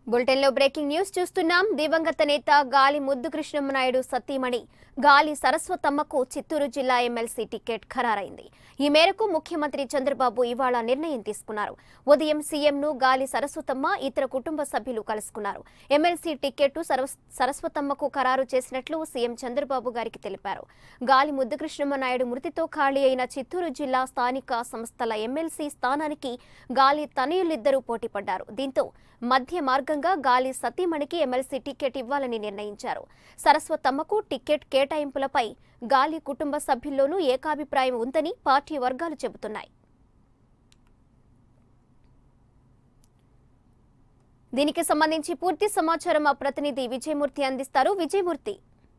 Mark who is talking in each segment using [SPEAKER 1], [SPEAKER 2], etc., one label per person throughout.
[SPEAKER 1] బులెటిన్లో breaking news చూస్తున్నాం దివంగత నేత గాలి ముద్దు కృష్ణమ్మనాయుడు సతీమణి గాలి సరస్వతమ్మకు చిత్తూరు జిల్లా ఎమ్మెల్సీ టికెట్ ఖరారైంది ఈ మేరకు ముఖ్యమంత్రి చంద్రబాబు ఇవాళ నిర్ణయం తీసుకున్నారు ఉదయం సీఎంను గాలి సరస్వతమ్మ ఇతర కుటుంబ సభ్యులు కలుసుకున్నారు ఎమ్మెల్సీ టికెట్ సరస్- సరస్వతమ్మకు ఖరారు చేసినట్లు సీఎం చంద్రబాబు గారికి తెలిపారు గాలి ముద్దు కృష్ణమ్మనాయుడు మృతితో ఖాళీ అయిన చిత్తూరు జిల్లా స్థానిక సంస్థల ఎమ్మెల్సీ స్థానానికి గాలి తనయులిద్దరూ పోటీపడ్డారు దీంతో మధ్య మార్గంగా గాలి సతీమణికి ఎమ్మెల్సీ టికెట్ ఇవ్వాలని నిర్ణయించారు సరస్వతమ్మకు టికెట్ కేటాయింపులపై గాలి కుటుంబ సభ్యుల్లోనూ ఏకాభిప్రాయం ఉందని పార్టీ వర్గాలు చెబుతున్నాయి దీనికి సంబంధించి పూర్తి సమాచారం మా ప్రతినిధి విజయమూర్తి అందిస్తారు విజయమూర్తి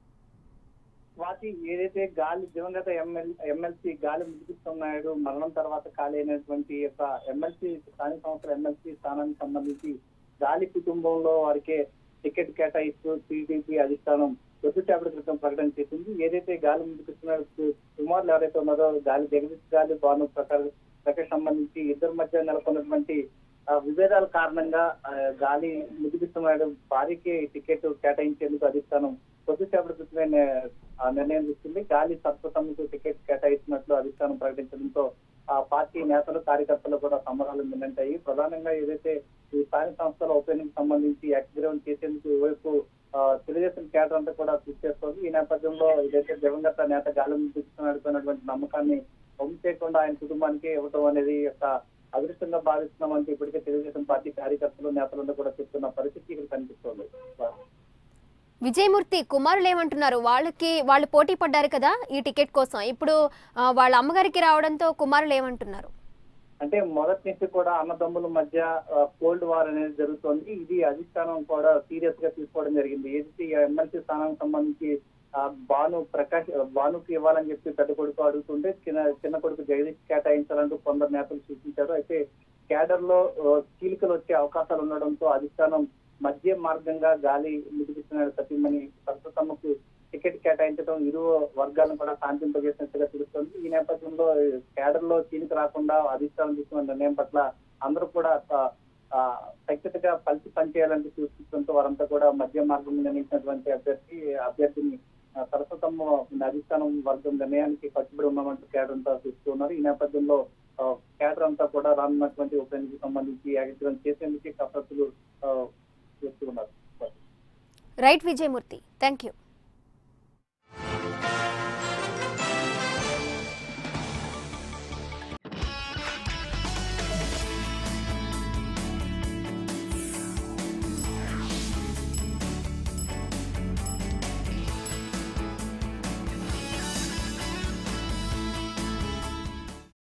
[SPEAKER 2] స్వాతి ఏదైతే గాలి దివంగత ఎమ్మెల్ ఎమ్మెల్సీ గాలి ముద్దుకృష్ణ నాయుడు మరణం తర్వాత ఖాళీ అయినటువంటి యొక్క ఎమ్మెల్సీ స్థానిక సంస్థల ఎమ్మెల్సీ స్థానానికి సంబంధించి గాలి కుటుంబంలో వారికే టికెట్ కేటాయిస్తూ టీడీపీ అధిష్టానం కొద్దిసేపటి క్రితం ప్రకటన చేసింది ఏదైతే గాలి ముద్దుకృష్ణ కుమారులు ఎవరైతే ఉన్నారో గాలి జగదీష్ గాలి భాను ప్రకాష్ ప్రకాష్ సంబంధించి ఇద్దరి మధ్య నెలకొన్నటువంటి ఆ, విభేదాల కారణంగా ఆ, గాలి ముద్దుకృష్ణ నాయుడు భార్యకి టికెట్ కేటాయించేందుకు అధిష్టానం కొద్దిసేపటి క్రితమే నే- ఆ నిర్ణయం తీసుకుంది గాలి సత్వతమ్మకు టికెట్ కేటాయిస్తున్నట్లు అధిష్టానం ప్రకటించడంతో ఆ పార్టీ నేతలు కార్యకర్తలు కూడా సంబరాలు మిన్నంటాయి ప్రధానంగా ఏదైతే ఈ స్థానిక సంస్థల ఓపెనింగ్ సంబంధించి యాక్టిగ్రౌండ్ చేసేందుకు వైపు తెలుగుదేశం కేడర్ అంతా కూడా కృషి చేస్తోంది ఈ నేపథ్యంలో ఏదైతే దివంగత నేత గాలి నడిపినటువంటి నమ్మకాన్ని పంపు చేయకుండా ఆయన కుటుంబానికి ఇవ్వటం అనేది యొక్క అదృష్టంగా భావిస్తున్నామంటే ఇప్పటికే తెలుగుదేశం పార్టీ కార్యకర్తలు నేతలందరూ కూడా చెప్తున్న పరిస్థితి ఇక్కడ కనిపిస్తోంది
[SPEAKER 1] విజయమూర్తి కుమారులు ఏమంటున్నారు వాళ్ళకి వాళ్ళు పోటీ పడ్డారు కదా ఈ టికెట్ కోసం ఇప్పుడు ఆ, వాళ్ళ అమ్మగారికి రావడంతో కుమారులు ఏమంటున్నారు
[SPEAKER 2] అంటే మొదటి నుంచి కూడా అన్నదమ్ముల మధ్య కోల్డ్ వార్ అనేది జరుగుతోంది ఇది అధిష్టానం కూడా సీరియస్ గా తీసుకోవడం జరిగింది ఏదైతే ఎమ్మెల్సీ స్థానానికి సంబంధించి ఆ, భాను ప్రకాష్ భానుకి ఇవ్వాలని చెప్పి పెద్ద కొడుకు అడుగుతుంటే చిన్న చిన్న కొడుకు జగదీష్ కేటాయించాలంటూ కొందరు నేతలు సూచించారు అయితే క్యాడర్ లో ఆ, చీలికలు వచ్చే అవకాశాలు ఉండడంతో అధిష్టానం మధ్య మార్గంగా గాలి ముగిస్తున్న సతీమణి సరస్వతమ్మకు టికెట్ కేటాయించడం ఇరు వర్గాలను కూడా శాంతింపజేసినట్టుగా తెలుస్తోంది ఈ నేపథ్యంలో క్యాడర్ లో చీలిక రాకుండా అధిష్టానం తీసుకున్న నిర్ణయం పట్ల అందరూ కూడా ఆ, ఆ, సఖ్యతగా కలిసి పనిచేయాలని సూచించడంతో వారంతా కూడా మధ్య మార్గం నిర్ణయించినటువంటి అభ్యర్థి అభ్యర్థిని ఆ, సరస్వతమ్మ అధిష్టానం వర్గం నిర్ణయానికి కట్టుబడి ఉన్నామంటూ క్యాడర్ అంతా చూస్తున్నారు ఈ నేపథ్యంలో ఆ, క్యాడర్ అంతా కూడా రానున్నటువంటి ఉప ఎన్నికకు సంబంధించి ఏకగ్రహం చేసేందుకు కసరత్తులు ఆ, చేస్తూ ఉన్నారు
[SPEAKER 1] రైట్ విజయమూర్తి థ్యాంక్ యూ